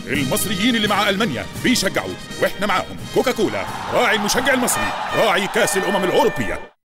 المصريين اللي مع المانيا بيشجعوا واحنا معاهم كوكاكولا راعي المشجع المصري راعي كاس الامم الاوروبيه